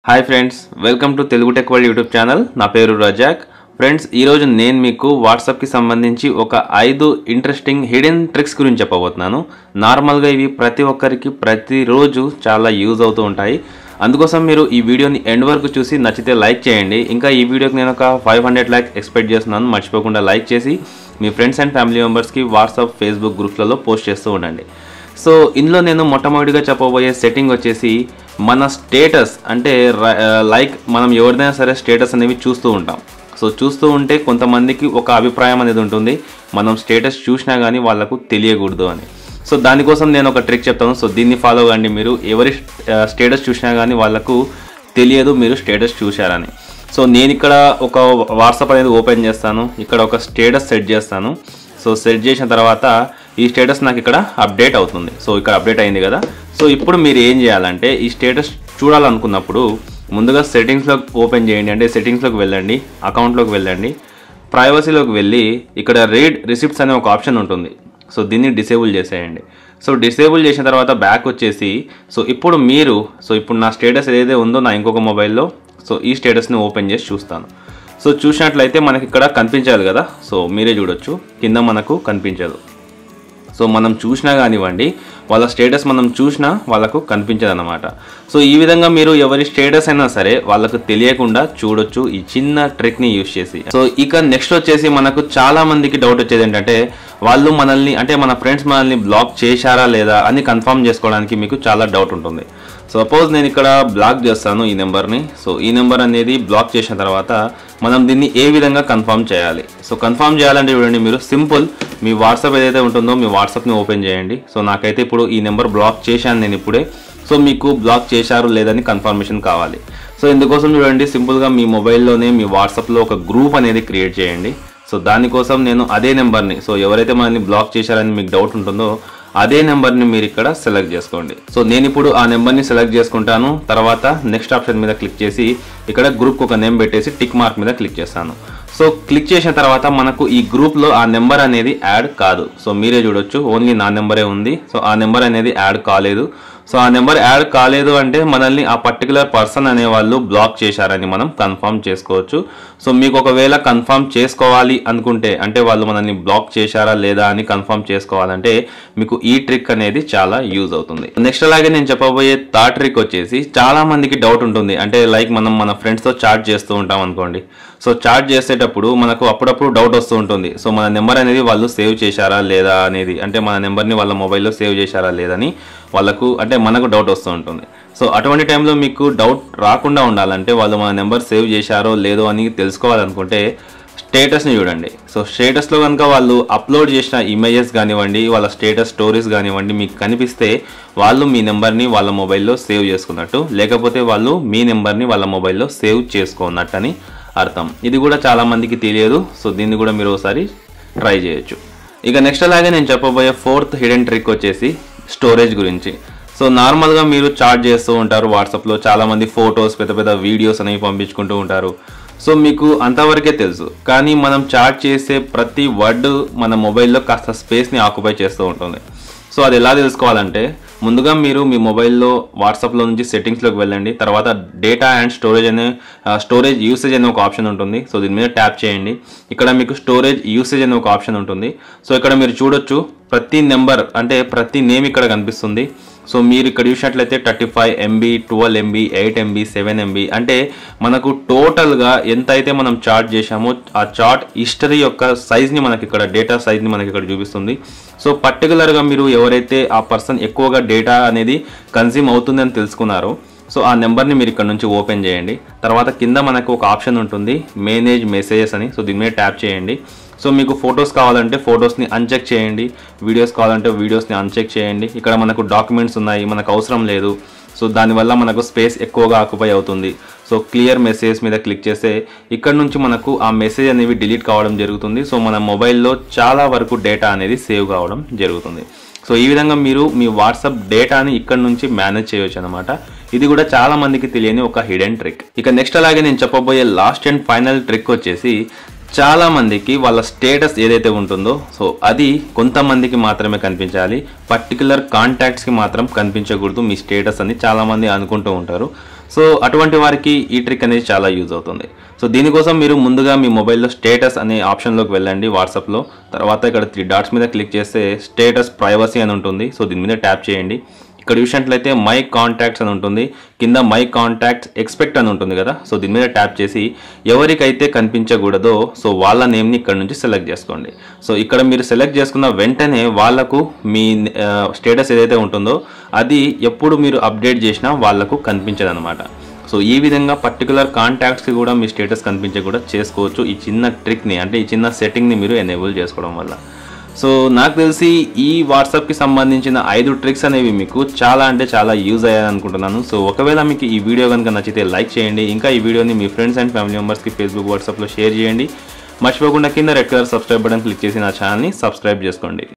hi friends welcome to Telugu tech world YouTube channel నా పేరు Razak friends ఈరోజు నేను మీకు వాట్సాప్కి సంబంధించి ఒక ఐదు ఇంట్రెస్టింగ్ హిడెన్ ట్రిక్స్ గురించి చెప్పబోతున్నాను నార్మల్గా ఇవి ప్రతి ఒక్కరికి ప్రతిరోజు చాలా యూజ్ అవుతూ ఉంటాయి అందుకోసం మీరు ఈ వీడియోని ఎండ్ వరకు చూసి నచ్చితే లైక్ చేయండి ఇంకా ఈ వీడియోకి నేను ఒక ఫైవ్ హండ్రెడ్ ల్యాక్ ఎక్స్పెక్ట్ చేస్తున్నాను మర్చిపోకుండా లైక్ చేసి మీ ఫ్రెండ్స్ అండ్ ఫ్యామిలీ మెంబర్స్కి వాట్సాప్ ఫేస్బుక్ గ్రూప్స్లలో పోస్ట్ చేస్తూ ఉండండి సో ఇందులో నేను మొట్టమొదటిగా చెప్పబోయే సెట్టింగ్ వచ్చేసి మన స్టేటస్ అంటే లైక్ మనం ఎవరిదైనా సరే స్టేటస్ అనేవి చూస్తూ ఉంటాం సో చూస్తూ ఉంటే కొంతమందికి ఒక అభిప్రాయం అనేది ఉంటుంది మనం స్టేటస్ చూసినా కానీ వాళ్ళకు తెలియకూడదు అని సో దానికోసం నేను ఒక ట్రిక్ చెప్తాను సో దీన్ని ఫాలో కండి మీరు ఎవరి స్టేటస్ చూసినా కానీ వాళ్ళకు తెలియదు మీరు స్టేటస్ చూశారని సో నేను ఇక్కడ ఒక వాట్సాప్ అనేది ఓపెన్ చేస్తాను ఇక్కడ ఒక స్టేటస్ సెట్ చేస్తాను సో సెట్ చేసిన తర్వాత ఈ స్టేటస్ నాకు ఇక్కడ అప్డేట్ అవుతుంది సో ఇక్కడ అప్డేట్ అయింది కదా సో ఇప్పుడు మీరు ఏం చేయాలంటే ఈ స్టేటస్ చూడాలనుకున్నప్పుడు ముందుగా సెట్టింగ్స్లోకి ఓపెన్ చేయండి అంటే సెట్టింగ్స్లోకి వెళ్ళండి అకౌంట్లోకి వెళ్ళండి ప్రైవసీలోకి వెళ్ళి ఇక్కడ రీడ్ రిసిప్ట్స్ అనే ఒక ఆప్షన్ ఉంటుంది సో దీన్ని డిసేబుల్ చేసేయండి సో డిసేబుల్ చేసిన తర్వాత బ్యాక్ వచ్చేసి సో ఇప్పుడు మీరు సో ఇప్పుడు నా స్టేటస్ ఏదైతే ఉందో నా ఇంకొక మొబైల్లో సో ఈ స్టేటస్ని ఓపెన్ చేసి చూస్తాను సో చూసినట్లయితే మనకి ఇక్కడ కనిపించాలి కదా సో మీరే చూడొచ్చు కింద మనకు కనిపించదు సో మనం చూసినా కానివ్వండి వాళ్ళ స్టేటస్ మనం చూసినా వాళ్ళకు కనిపించదు అనమాట సో ఈ విధంగా మీరు ఎవరి స్టేటస్ అయినా సరే వాళ్ళకు తెలియకుండా చూడొచ్చు ఈ చిన్న ట్రిక్ని యూజ్ చేసి సో ఇక నెక్స్ట్ వచ్చేసి మనకు చాలా మందికి డౌట్ వచ్చేది ఏంటంటే వాళ్ళు మనల్ని అంటే మన ఫ్రెండ్స్ మనల్ని బ్లాక్ చేశారా లేదా అని కన్ఫర్మ్ చేసుకోవడానికి మీకు చాలా డౌట్ ఉంటుంది సపోజ్ నేను ఇక్కడ బ్లాక్ చేస్తాను ఈ నెంబర్ని సో ఈ నెంబర్ అనేది బ్లాక్ చేసిన తర్వాత మనం దీన్ని ఏ విధంగా కన్ఫర్మ్ చేయాలి సో కన్ఫర్మ్ చేయాలంటే చూడండి మీరు సింపుల్ మీ వాట్సాప్ ఏదైతే ఉంటుందో మీ వాట్సాప్ని ఓపెన్ చేయండి సో నాకైతే ఇప్పుడు ఈ నెంబర్ బ్లాక్ చేశాను నేను ఇప్పుడే సో మీకు బ్లాక్ చేశారు లేదని కన్ఫర్మేషన్ కావాలి సో ఇందుకోసం చూడండి సింపుల్గా మీ మొబైల్లోనే మీ వాట్సాప్లో ఒక గ్రూప్ అనేది క్రియేట్ చేయండి సో దానికోసం నేను అదే నెంబర్ని సో ఎవరైతే మనల్ని బ్లాక్ చేశారని మీకు డౌట్ ఉంటుందో అదే నెంబర్ని మీరు ఇక్కడ సెలెక్ట్ చేసుకోండి సో నేను ఇప్పుడు ఆ నెంబర్ని సెలెక్ట్ చేసుకుంటాను తర్వాత నెక్స్ట్ ఆప్షన్ మీద క్లిక్ చేసి ఇక్కడ గ్రూప్కి ఒక నేమ్ పెట్టేసి టిక్ మార్క్ మీద క్లిక్ చేస్తాను సో క్లిక్ చేసిన తర్వాత మనకు ఈ గ్రూప్లో ఆ నెంబర్ అనేది యాడ్ కాదు సో మీరే చూడొచ్చు ఓన్లీ నా నెంబరే ఉంది సో ఆ నెంబర్ అనేది యాడ్ కాలేదు సో ఆ నెంబర్ యాడ్ కాలేదు అంటే మనల్ని ఆ పర్టికులర్ పర్సన్ అనే వాళ్ళు బ్లాక్ చేశారని మనం కన్ఫర్మ్ చేసుకోవచ్చు సో మీకు ఒకవేళ కన్ఫర్మ్ చేసుకోవాలి అనుకుంటే అంటే వాళ్ళు మనల్ని బ్లాక్ చేశారా లేదా అని కన్ఫర్మ్ చేసుకోవాలంటే మీకు ఈ ట్రిక్ అనేది చాలా యూజ్ అవుతుంది నెక్స్ట్ అలాగే నేను చెప్పబోయే థర్డ్ ట్రిక్ వచ్చేసి చాలా మందికి డౌట్ ఉంటుంది అంటే లైక్ మనం మన ఫ్రెండ్స్తో చాట్ చేస్తూ ఉంటాం అనుకోండి సో చాట్ చేసేటప్పుడు మనకు అప్పుడప్పుడు డౌట్ వస్తూ ఉంటుంది సో మన నెంబర్ అనేది వాళ్ళు సేవ్ చేశారా లేదా అనేది అంటే మన నెంబర్ని వాళ్ళ మొబైల్లో సేవ్ చేశారా లేదని వాళ్ళకు అంటే మనకు డౌట్ వస్తూ ఉంటుంది సో అటువంటి టైంలో మీకు డౌట్ రాకుండా ఉండాలంటే వాళ్ళు మన నెంబర్ సేవ్ చేశారో లేదో అని తెలుసుకోవాలనుకుంటే స్టేటస్ని చూడండి సో స్టేటస్లో కనుక వాళ్ళు అప్లోడ్ చేసిన ఇమేజెస్ కానివ్వండి వాళ్ళ స్టేటస్ స్టోరీస్ కానివ్వండి మీకు కనిపిస్తే వాళ్ళు మీ నెంబర్ని వాళ్ళ మొబైల్లో సేవ్ చేసుకున్నట్టు లేకపోతే వాళ్ళు మీ నెంబర్ని వాళ్ళ మొబైల్లో సేవ్ చేసుకున్నట్టు అని అర్థం ఇది కూడా చాలామందికి తెలియదు సో దీన్ని కూడా మీరు ఒకసారి ట్రై చేయొచ్చు ఇక నెక్స్ట్ అలాగే నేను చెప్పబోయే ఫోర్త్ హిడెన్ ట్రిక్ వచ్చేసి స్టోరేజ్ గురించి సో నార్మల్గా మీరు చాట్ చేస్తూ ఉంటారు వాట్సాప్లో చాలామంది ఫొటోస్ పెద్ద పెద్ద వీడియోస్ అనేవి పంపించుకుంటూ ఉంటారు సో మీకు అంతవరకే తెలుసు కానీ మనం చాట్ చేసే ప్రతి వర్డ్ మన మొబైల్లో కాస్త స్పేస్ని ఆక్యుపై చేస్తూ ఉంటుంది సో అది ఎలా తెలుసుకోవాలంటే ముందుగా మీరు మీ మొబైల్లో వాట్సాప్లో నుంచి సెట్టింగ్స్లోకి వెళ్ళండి తర్వాత డేటా అండ్ స్టోరేజ్ అనే స్టోరేజ్ యూసేజ్ అనే ఒక ఆప్షన్ ఉంటుంది సో దీని మీద ట్యాప్ చేయండి ఇక్కడ మీకు స్టోరేజ్ యూసేజ్ అనే ఒక ఆప్షన్ ఉంటుంది సో ఇక్కడ మీరు చూడొచ్చు ప్రతి నెంబర్ అంటే ప్రతి నేమ్ ఇక్కడ కనిపిస్తుంది సో మీరు ఇక్కడ చూసినట్లయితే thirty five MB twelve MB eight MB seven MB అంటే మనకు టోటల్గా ఎంత అయితే మనం చార్ట్ చేశామో ఆ చార్ట్ హిస్టరీ యొక్క సైజ్ని మనకి ఇక్కడ డేటా సైజ్ని మనకి ఇక్కడ చూపిస్తుంది సో పర్టికులర్గా మీరు ఎవరైతే ఆ పర్సన్ ఎక్కువగా డేటా అనేది కన్జ్యూమ్ అవుతుందని తెలుసుకున్నారో సో ఆ నెంబర్ని మీరు ఇక్కడ నుంచి ఓపెన్ చేయండి తర్వాత కింద మనకు ఒక ఆప్షన్ ఉంటుంది మేనేజ్ మెసేజెస్ అని సో దీని మీద ట్యాప్ చేయండి సో మీకు ఫొటోస్ కావాలంటే ఫొటోస్ని అన్చెక్ చేయండి వీడియోస్ కావాలంటే వీడియోస్ని అన్చెక్ చేయండి ఇక్కడ మనకు డాక్యుమెంట్స్ ఉన్నాయి మనకు అవసరం లేదు సో దానివల్ల మనకు స్పేస్ ఎక్కువగా ఆక్యుపై అవుతుంది సో క్లియర్ మెసేజ్ మీద క్లిక్ చేస్తే ఇక్కడ నుంచి మనకు ఆ మెసేజ్ అనేవి డిలీట్ కావడం జరుగుతుంది సో మన మొబైల్లో చాలా వరకు డేటా అనేది సేవ్ కావడం జరుగుతుంది సో ఈ విధంగా మీరు మీ వాట్సాప్ డేటాని ఇక్కడ నుంచి మేనేజ్ చేయొచ్చు అనమాట ఇది కూడా చాలా మందికి తెలియని ఒక హిడెన్ ట్రిక్ ఇక నెక్స్ట్ అలాగే నేను చెప్పబోయే లాస్ట్ అండ్ ఫైనల్ ట్రిక్ వచ్చేసి చాలా మందికి వాళ్ళ స్టేటస్ ఏదైతే ఉంటుందో సో అది కొంతమందికి మాత్రమే కనిపించాలి పర్టికులర్ కాంటాక్ట్స్కి మాత్రం కనిపించకూడదు మీ స్టేటస్ అని చాలామంది అనుకుంటూ ఉంటారు సో అటువంటి వారికి ఈ ట్రిక్ అనేది చాలా యూజ్ అవుతుంది సో దీనికోసం మీరు ముందుగా మీ మొబైల్లో స్టేటస్ అనే ఆప్షన్లోకి వెళ్ళండి వాట్సాప్లో తర్వాత ఇక్కడ త్రీ డాట్స్ మీద క్లిక్ చేస్తే స్టేటస్ ప్రైవసీ అని ఉంటుంది సో దీని మీద ట్యాప్ చేయండి ఇక్కడ చూసినట్లయితే మై కాంటాక్ట్స్ అని ఉంటుంది కింద మై కాంటాక్ట్స్ ఎక్స్పెక్ట్ అని ఉంటుంది కదా సో దీని మీద ట్యాప్ చేసి ఎవరికైతే కనిపించకూడదో సో వాళ్ళ నేమ్ని ఇక్కడ నుంచి సెలెక్ట్ చేసుకోండి సో ఇక్కడ మీరు సెలెక్ట్ చేసుకున్న వెంటనే వాళ్ళకు మీ స్టేటస్ ఏదైతే ఉంటుందో అది ఎప్పుడు మీరు అప్డేట్ చేసినా వాళ్ళకు కనిపించదు అనమాట సో ఈ విధంగా పర్టికులర్ కాంటాక్ట్స్కి కూడా మీ స్టేటస్ కనిపించే కూడా చేసుకోవచ్చు ఈ చిన్న ట్రిక్ని అంటే ఈ చిన్న సెట్టింగ్ని మీరు ఎనేబుల్ చేసుకోవడం వల్ల సో నాకు తెలిసి ఈ వాట్సాప్కి సంబంధించిన ఐదు ట్రిక్స్ అనేవి మీకు చాలా అంటే చాలా యూజ్ అయ్యాయని అనుకుంటున్నాను సో ఒకవేళ మీకు ఈ వీడియో కనుక నచ్చితే లైక్ చేయండి ఇంకా ఈ వీడియోని మీ ఫ్రెండ్స్ అండ్ ఫ్యామిలీ మెంబర్స్కి ఫేస్బుక్ వాట్సాప్లో షేర్ చేయండి మర్చిపోకుండా కింద red colour subscribe button click చేసి నా ఛానల్ని సబ్స్క్రైబ్ చేసుకోండి